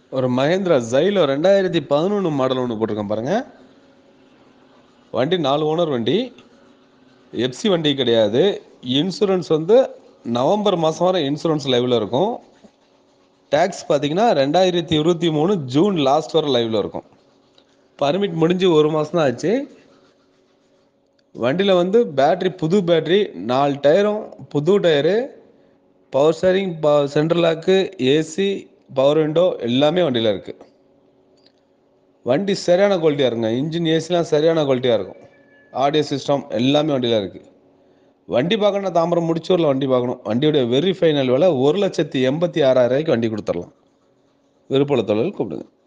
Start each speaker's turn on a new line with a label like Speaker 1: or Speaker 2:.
Speaker 1: ஒரு மகேந்திரா ஜைலோ ரெண்டாயிரத்தி பதினொன்று மாடல் ஒன்று போட்டிருக்கேன் பாருங்கள் வண்டி நாலு ஓனர் வண்டி எஃப்சி வண்டி கிடையாது இன்சூரன்ஸ் வந்து நவம்பர் மாதம் வரை இன்சூரன்ஸ் லைவில் இருக்கும் டேக்ஸ் பார்த்தீங்கன்னா ரெண்டாயிரத்தி இருபத்தி மூணு ஜூன் லாஸ்ட் வரை லைவில் இருக்கும் பர்மிட் முடிஞ்சு ஒரு மாதம் தான் ஆச்சு வண்டியில் வந்து பேட்ரி புது பேட்ரி நாலு டயரும் புது டயரு பவர் ஸ்டேரிங் ப central lock AC power window எல்லாமே வண்டியில் இருக்குது வண்டி சரியான குவாலிட்டியாக இருக்குங்க இன்ஜின் ஏசிலாம் சரியான குவாலிட்டியாக இருக்கும் ஆடியோ சிஸ்டம் எல்லாமே வண்டியில் இருக்குது வண்டி பார்க்கணும் தாம்பரம் முடிச்சூரில் வண்டி பார்க்கணும் வண்டியோடைய வெரி ஃபைனல் விலை ஒரு லட்சத்தி எண்பத்தி ஆறாயிரம் ரூபாய்க்கு வண்டி கொடுத்துடலாம் விருப்பமுள்ள தொழில் கூப்பிடுங்க